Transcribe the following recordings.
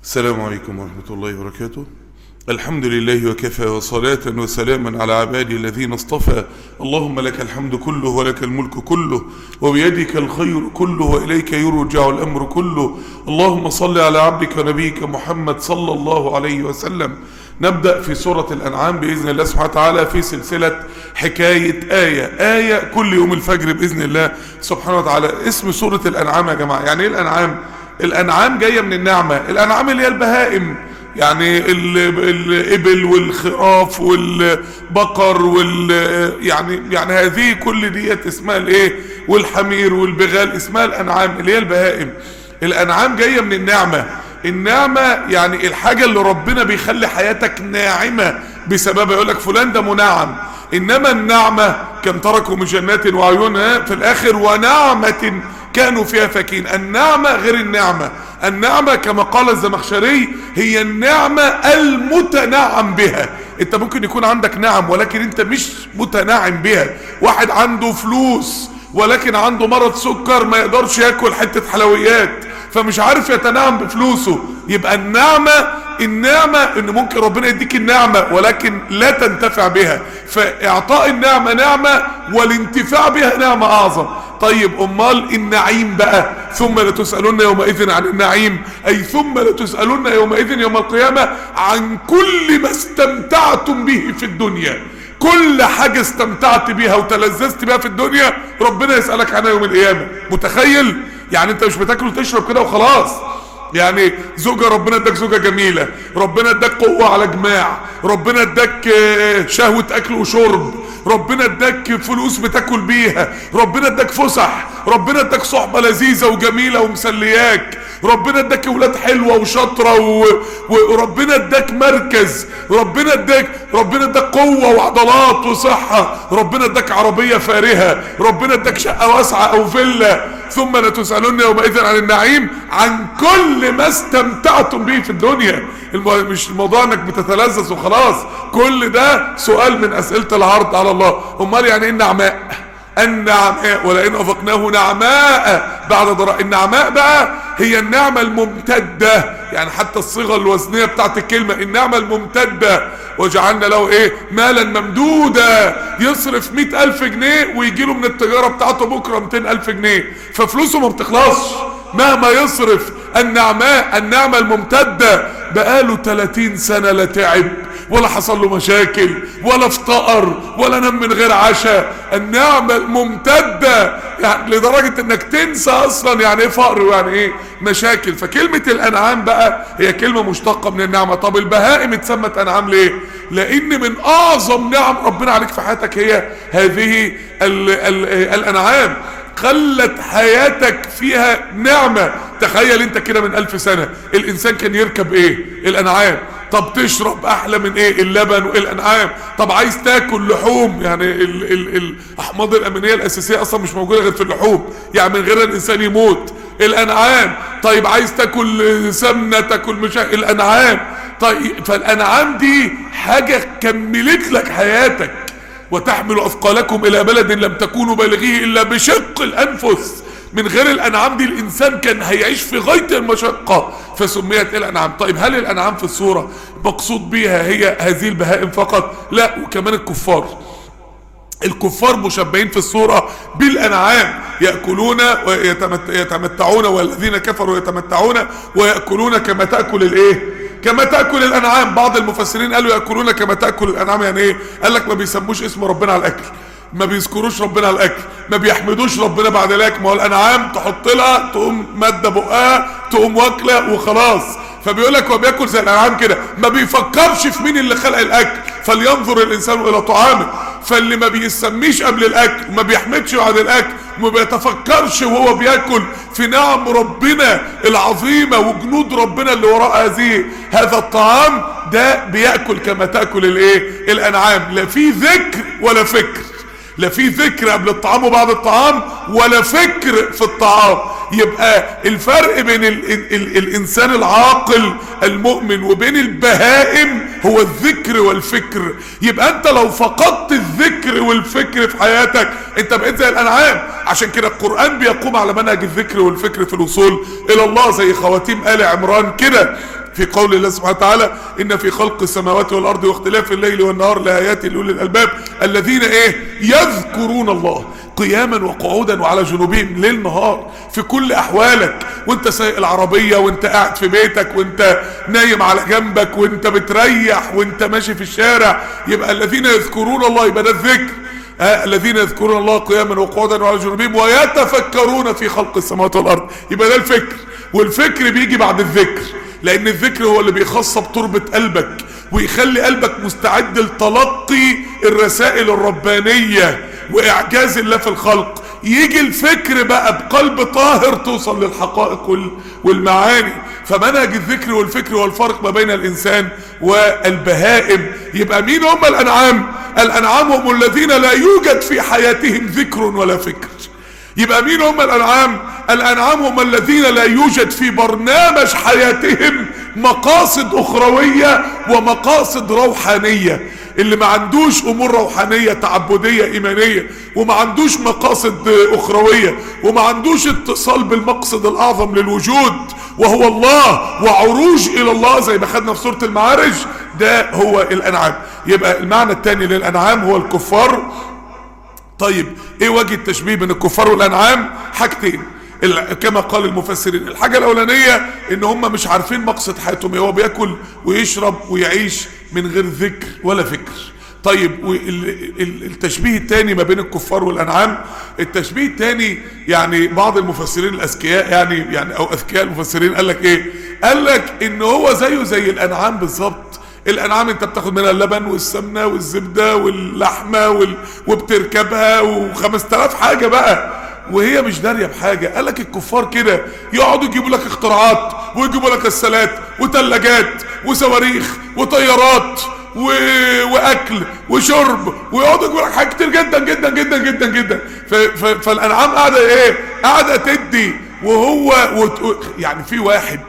السلام عليكم ورحمة الله وبركاته الحمد لله وكفى وصلاة وسلاما على عبادي الذين اصطفى اللهم لك الحمد كله ولك الملك كله وبيدك الخير كله وإليك يرجع الأمر كله اللهم صل على عبدك ونبيك محمد صلى الله عليه وسلم نبدأ في سورة الأنعام بإذن الله سبحانه وتعالى في سلسلة حكاية آية آية كل يوم الفجر بإذن الله سبحانه وتعالى اسم سورة الأنعام يا جماعة يعني إيه الأنعام الأنعام جاية من النعمة الأنعام اللي هي البهائم يعني ال- الإبل والخراف والبقر وال يعني يعني هذه كل ديت اسمها الايه والحمير والبغال اسمها الأنعام اللي هي البهائم الأنعام جاية من النعمة النعمة يعني الحاجة اللي ربنا بيخلي حياتك ناعمة بسببها يقول لك فلان ده منعم انما النعمة كم تركوا من جنات وعيونها في الاخر ونعمة كانوا فيها فاكين النعمة غير النعمة النعمة كما قال الزمخشري هي النعمة المتنعم بها انت ممكن يكون عندك نعم ولكن انت مش متنعم بها واحد عنده فلوس ولكن عنده مرض سكر ما يقدرش ياكل حتة حلويات فمش عارف يتنعم بفلوسه يبقى النعمة النعمة ان ممكن ربنا يديك النعمة ولكن لا تنتفع بها فاعطاء النعمة نعمة والانتفاع بها نعمة اعظم طيب امال النعيم بقى ثم لتسألن يومئذ عن النعيم اي ثم لتسألن يومئذ يوم القيامة عن كل ما استمتعتم به في الدنيا كل حاجة استمتعت بيها وتلذذت بيها في الدنيا ربنا يسألك عنها يوم القيامة متخيل يعني انت مش بتاكل وتشرب كده وخلاص يعني زوجة ربنا اداك زوجة جميلة ربنا اداك قوة على جماع ربنا اداك آه، شهوة اكل وشرب ربنا اداك فلوس بتاكل بيها ربنا اداك فسح ربنا اداك صحبة لذيذة وجميلة ومسلياك ربنا اداك ولاد حلوة وشاطرة و... وربنا اداك مركز ربنا اداك ربنا اداك قوة وعضلات وصحة ربنا اداك عربية فارهة ربنا اداك شقة واسعة او فيلا ثم لتسألن يومئذ عن النعيم عن كل ما استمتعتم به في الدنيا المو... مش الموضوع انك بتتلذذ وخلاص كل ده سؤال من اسئلة العرض على الله امال يعني ايه النعماء النعماء ولئن اذقناه نعماء بعد ضراء النعماء بقى هي النعمة الممتدة يعني حتى الصيغة الوزنية بتاعت الكلمة النعمة الممتدة وجعلنا له ايه مالا ممدودا يصرف مئة الف جنيه ويجي له من التجارة بتاعته بكرة مئتين الف جنيه ففلوسه ما بتخلصش مهما يصرف النعماء النعمة الممتدة بقاله 30 سنة لا تعب ولا حصل له مشاكل ولا افتقر ولا نام من غير عشاء النعمة الممتدة يعني لدرجة انك تنسى اصلا يعني ايه فقر ويعني ايه مشاكل فكلمة الانعام بقى هي كلمة مشتقة من النعمة طب البهائم اتسمت انعام ليه لان من اعظم نعم ربنا عليك في حياتك هي هذه ال ال الانعام خلت حياتك فيها نعمة تخيل انت كده من الف سنة الانسان كان يركب ايه الانعام طب تشرب احلى من ايه اللبن والانعام طب عايز تاكل لحوم يعني ال ال الاحماض الامينيه الاساسيه اصلا مش موجوده غير في اللحوم يعني من غيرها الانسان يموت الانعام طيب عايز تاكل سمنه تاكل مش الانعام طيب فالانعام دي حاجه كملت لك حياتك وتحمل اثقالكم الى بلد لم تكونوا بالغيه الا بشق الانفس من غير الانعام دي الانسان كان هيعيش في غايه المشقه فسميت الانعام طيب هل الانعام في الصوره مقصود بيها هي هذه البهائم فقط لا وكمان الكفار الكفار مشبهين في الصورة بالأنعام يأكلون ويتمتعون والذين كفروا يتمتعون ويأكلون كما تأكل الايه كما تأكل الأنعام بعض المفسرين قالوا يأكلون كما تأكل الأنعام يعني ايه قال لك ما بيسموش اسم ربنا على الأكل ما بيذكروش ربنا على الاكل ما بيحمدوش ربنا بعد الاكل ما هو الانعام تحط لها تقوم ماده بقها تقوم واكله وخلاص فبيقول لك هو بياكل زي الانعام كده ما بيفكرش في مين اللي خلق الاكل فلينظر الانسان الى طعامه فاللي ما بيسميش قبل الاكل وما بيحمدش بعد الاكل وما بيتفكرش وهو بياكل في نعم ربنا العظيمه وجنود ربنا اللي وراء هذه هذا الطعام ده بياكل كما تاكل الايه الانعام لا في ذكر ولا فكر لا في ذكر قبل الطعام وبعد الطعام ولا فكر في الطعام يبقى الفرق بين ال ال ال الانسان العاقل المؤمن وبين البهائم هو الذكر والفكر يبقى انت لو فقدت الذكر والفكر في حياتك انت بقيت زي الانعام عشان كده القرآن بيقوم على منهج الذكر والفكر في الوصول الى الله زي خواتيم آل عمران كده في قول الله سبحانه وتعالى ان في خلق السماوات والارض واختلاف الليل والنهار لايات لاولي الالباب الذين ايه يذكرون الله قياما وقعودا وعلى جنوبهم ليل نهار في كل احوالك وانت سايق العربيه وانت قاعد في بيتك وانت نايم على جنبك وانت بتريح وانت ماشي في الشارع يبقى الذين يذكرون الله يبقى ده الذكر آه الذين يذكرون الله قياما وقعودا وعلى جنوبهم ويتفكرون في خلق السماوات والارض يبقى ده الفكر والفكر بيجي بعد الذكر لان الذكر هو اللي بيخصب تربة قلبك ويخلي قلبك مستعد لتلقي الرسائل الربانية واعجاز الله في الخلق يجي الفكر بقى بقلب طاهر توصل للحقائق والمعاني فمنهج الذكر والفكر والفرق ما بين الانسان والبهائم يبقى مين هم الانعام الانعام هم الذين لا يوجد في حياتهم ذكر ولا فكر يبقى مين هم الانعام الانعام هم الذين لا يوجد في برنامج حياتهم مقاصد اخروية ومقاصد روحانية اللي ما عندوش امور روحانية تعبدية ايمانية وما عندوش مقاصد اخروية وما عندوش اتصال بالمقصد الاعظم للوجود وهو الله وعروج الى الله زي ما خدنا في سورة المعارج ده هو الانعام يبقى المعنى الثاني للانعام هو الكفار طيب ايه وجه التشبيه بين الكفار والانعام حاجتين كما قال المفسرين الحاجة الاولانية ان هم مش عارفين مقصد حياتهم هو بياكل ويشرب ويعيش من غير ذكر ولا فكر طيب التشبيه الثاني ما بين الكفار والانعام التشبيه الثاني يعني بعض المفسرين الاذكياء يعني يعني او اذكياء المفسرين قال لك ايه قال لك ان هو زيه زي الانعام بالظبط الانعام انت بتاخد منها اللبن والسمنه والزبده واللحمه وال... وبتركبها و5000 حاجه بقى وهي مش داريه بحاجه قال لك الكفار كده يقعدوا يجيبوا لك اختراعات ويجيبوا لك غسالات وثلاجات وصواريخ وطيارات و... واكل وشرب ويقعدوا يجيبوا لك حاجات كتير جدا جدا جدا جدا جدا ف... ف... فالانعام قاعده ايه قاعده تدي وهو وت... يعني في واحد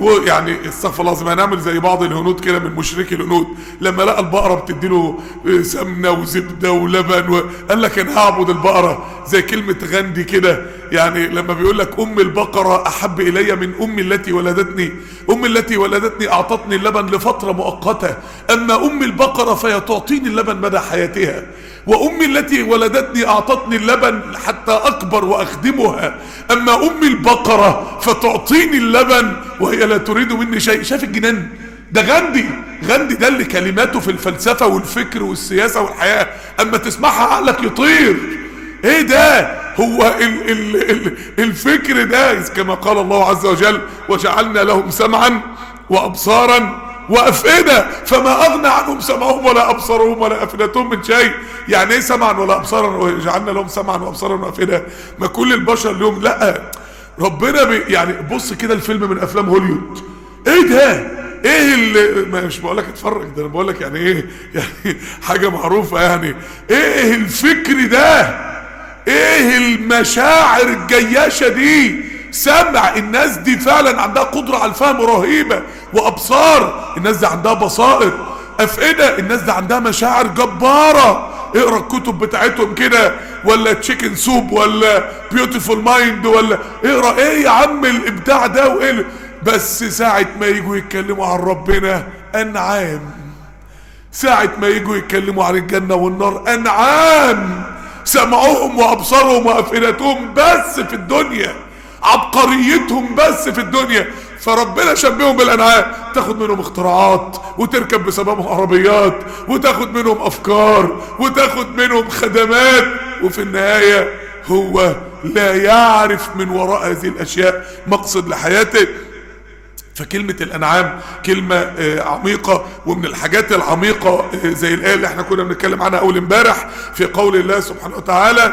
يعني استغفر الله العظيم هنعمل زي بعض الهنود كده من مشركي الهنود لما لقى البقره بتديله سمنه وزبده ولبن و... قال لك انا هعبد البقره زي كلمه غندي كده يعني لما بيقول لك ام البقره احب الي من امي التي ولدتني امي التي ولدتني اعطتني اللبن لفتره مؤقته اما ام البقره فهي تعطيني اللبن مدى حياتها وامي التي ولدتني اعطتني اللبن حتى اكبر واخدمها اما امي البقرة فتعطيني اللبن وهي لا تريد مني شيء شايف الجنان ده غاندي غاندي ده اللي كلماته في الفلسفة والفكر والسياسة والحياة اما تسمعها عقلك يطير ايه ده هو ال ال ال الفكر ده كما قال الله عز وجل وجعلنا لهم سمعا وابصارا وافئده فما اغنى عنهم سمعهم ولا ابصارهم ولا افئدتهم من شيء يعني ايه سمعا ولا ابصارا وجعلنا لهم سمعا وابصارا وافئده ما كل البشر لهم لا ربنا بي يعني بص كده الفيلم من افلام هوليوود ايه ده ايه اللي مش بقول لك اتفرج ده انا بقول لك يعني ايه يعني حاجه معروفه يعني ايه الفكر ده ايه المشاعر الجياشه دي سمع الناس دي فعلا عندها قدرة على الفهم رهيبة وابصار الناس دي عندها بصائر افئدة الناس دي عندها مشاعر جبارة اقرا الكتب بتاعتهم كده ولا تشيكن سوب ولا بيوتيفول مايند ولا اقرا ايه يا عم الابداع ده وايه بس ساعة ما يجوا يتكلموا عن ربنا انعام ساعة ما يجوا يتكلموا عن الجنة والنار انعام سمعهم وابصارهم وافئدتهم بس في الدنيا عبقريتهم بس في الدنيا فربنا شبههم بالانعام تاخد منهم اختراعات وتركب بسببهم عربيات وتاخد منهم افكار وتاخد منهم خدمات وفي النهاية هو لا يعرف من وراء هذه الاشياء مقصد لحياته فكلمة الأنعام كلمة عميقة ومن الحاجات العميقة زي الآية اللي احنا كنا بنتكلم عنها أول امبارح في قول الله سبحانه وتعالى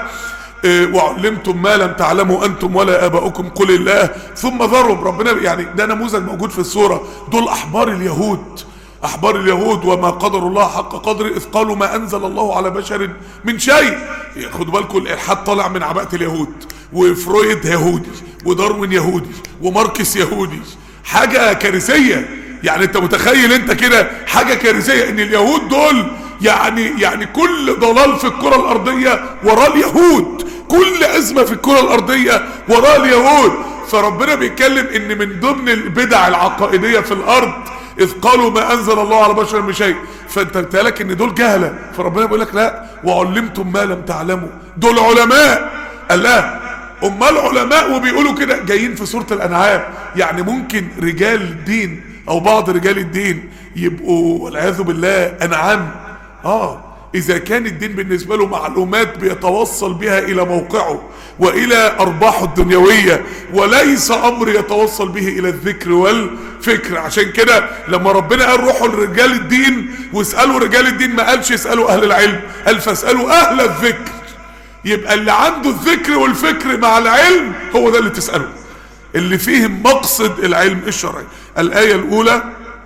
وعلمتم ما لم تعلموا انتم ولا اباؤكم قل الله ثم ذرهم ربنا يعني ده نموذج موجود في السوره دول احبار اليهود احبار اليهود وما قدر الله حق قدره اذ قالوا ما انزل الله على بشر من شيء خدوا بالكم الالحاد طالع من عباءه اليهود وفرويد يهودي وداروين يهودي وماركس يهودي حاجه كارثيه يعني انت متخيل انت كده حاجه كارثيه ان اليهود دول يعني يعني كل ضلال في الكره الارضيه وراه اليهود كل ازمه في الكره الارضيه وراء اليهود فربنا بيتكلم ان من ضمن البدع العقائديه في الارض اذ قالوا ما انزل الله على بشر من شيء فانت بتقالك ان دول جهله فربنا بيقول لك لا وعلمتم ما لم تعلموا دول علماء قال لا امال علماء وبيقولوا كده جايين في سوره الانعام يعني ممكن رجال الدين او بعض رجال الدين يبقوا والعياذ بالله انعام اه اذا كان الدين بالنسبه له معلومات بيتوصل بها الى موقعه والى ارباحه الدنيويه وليس امر يتوصل به الى الذكر والفكر عشان كده لما ربنا قال روحوا لرجال الدين واسالوا رجال الدين ما قالش اسالوا اهل العلم قال فاسالوا اهل الذكر يبقى اللي عنده الذكر والفكر مع العلم هو ده اللي تساله اللي فيه مقصد العلم الشرعي الايه الاولى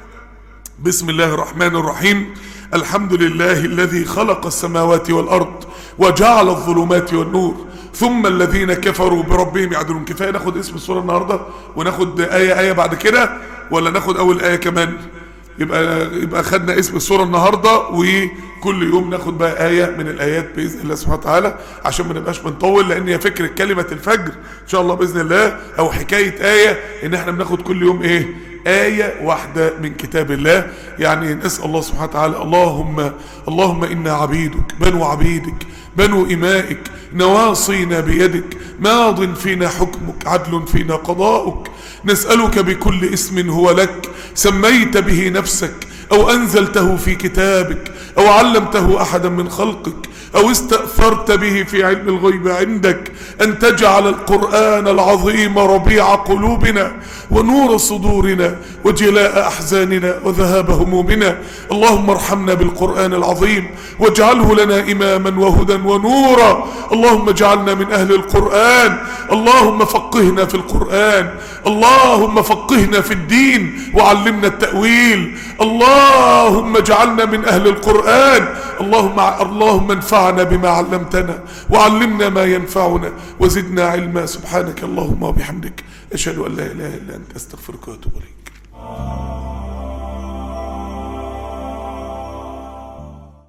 بسم الله الرحمن الرحيم الحمد لله الذي خلق السماوات والأرض وجعل الظلمات والنور ثم الذين كفروا بربهم يعدلون كفاية ناخد اسم السورة النهاردة وناخد آية آية بعد كده ولا ناخد أول آية كمان يبقى يبقى خدنا اسم السورة النهاردة وكل يوم ناخد بقى آية من الآيات بإذن الله سبحانه وتعالى عشان ما نبقاش بنطول لأن هي فكرة كلمة الفجر إن شاء الله بإذن الله أو حكاية آية إن إحنا بناخد كل يوم إيه آية واحدة من كتاب الله يعني نسأل الله سبحانه وتعالى اللهم اللهم إنا عبيدك بنو عبيدك بنو إمائك نواصينا بيدك ماض فينا حكمك عدل فينا قضاؤك نسألك بكل اسم هو لك سميت به نفسك أو أنزلته في كتابك أو علمته أحدا من خلقك أو استأثرت به في علم الغيب عندك أن تجعل القرآن العظيم ربيع قلوبنا ونور صدورنا وجلاء أحزاننا وذهاب همومنا اللهم ارحمنا بالقرآن العظيم واجعله لنا إماما وهدى ونورا اللهم اجعلنا من أهل القرآن اللهم فقهنا في القرآن اللهم فقهنا في الدين وعلمنا التأويل اللهم اجعلنا من أهل القرآن اللهم اللهم انفعنا بما علمتنا وعلمنا ما ينفعنا وزدنا علما سبحانك اللهم وبحمدك أشهد أن لا إله إلا أنت أستغفرك وأتوب إليك